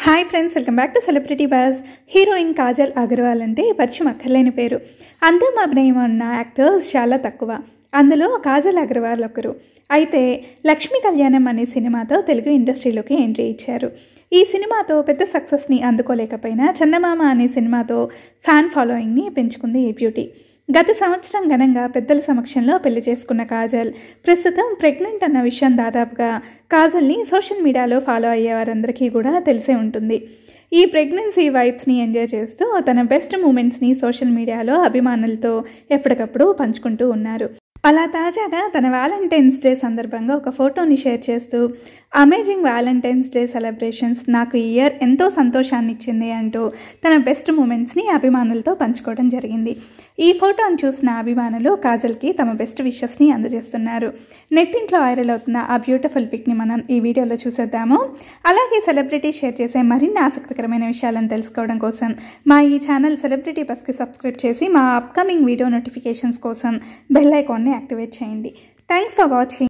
hi friends welcome back to celebrity boss heroine Kajal Agarwal అంటే పరిచయం అక్కర్లేని పేరు అందం అభినయం ఉన్న యాక్టర్స్ చాలా తక్కువ అందులో కాజల్ అగర్వాల్ ఒకరు అయితే లక్ష్మీ కళ్యాణం అనే సినిమాతో తెలుగు ఇండస్ట్రీలోకి ఎంట్రీ ఇచ్చారు ఈ సినిమాతో పెద్ద సక్సెస్ని అందుకోలేకపోయినా చందమామ అనే సినిమాతో ఫ్యాన్ ఫాలోయింగ్ని పెంచుకుంది ఈ బ్యూటీ గత సంవత్సరం ఘనంగా పెద్దల సమక్షంలో పెళ్లి చేసుకున్న కాజల్ ప్రస్తుతం ప్రెగ్నెంట్ అన్న విషయం దాదాపుగా కాజల్ని సోషల్ మీడియాలో ఫాలో అయ్యే వారందరికీ కూడా తెలిసే ఉంటుంది ఈ ప్రెగ్నెన్సీ వైబ్స్ని ఎంజాయ్ చేస్తూ తన బెస్ట్ మూమెంట్స్ని సోషల్ మీడియాలో అభిమానులతో ఎప్పటికప్పుడు పంచుకుంటూ ఉన్నారు అలా తాజాగా తన వ్యాలంటైన్స్ డే సందర్భంగా ఒక ఫోటోని షేర్ చేస్తూ అమేజింగ్ వ్యాలంటైన్స్ డే సెలబ్రేషన్స్ నాకు ఈ ఇయర్ ఎంతో సంతోషాన్ని ఇచ్చింది అంటూ తన బెస్ట్ మూమెంట్స్ని అభిమానులతో పంచుకోవడం జరిగింది ఈ ఫోటోను చూసిన అభిమానులు కాజల్కి తమ బెస్ట్ విషెస్ని అందజేస్తున్నారు నెట్టింట్లో వైరల్ అవుతున్న ఆ బ్యూటిఫుల్ పిక్ని మనం ఈ వీడియోలో చూసేద్దాము అలాగే సెలబ్రిటీ షేర్ చేసే మరిన్ని ఆసక్తికరమైన విషయాలను తెలుసుకోవడం కోసం మా ఈ ఛానల్ సెలబ్రిటీ బస్కి సబ్స్క్రైబ్ చేసి మా అప్కమింగ్ వీడియో నోటిఫికేషన్స్ కోసం బెల్ ఐకాన్ని యాక్టివేట్ చేయండి థ్యాంక్స్ ఫర్ వాచింగ్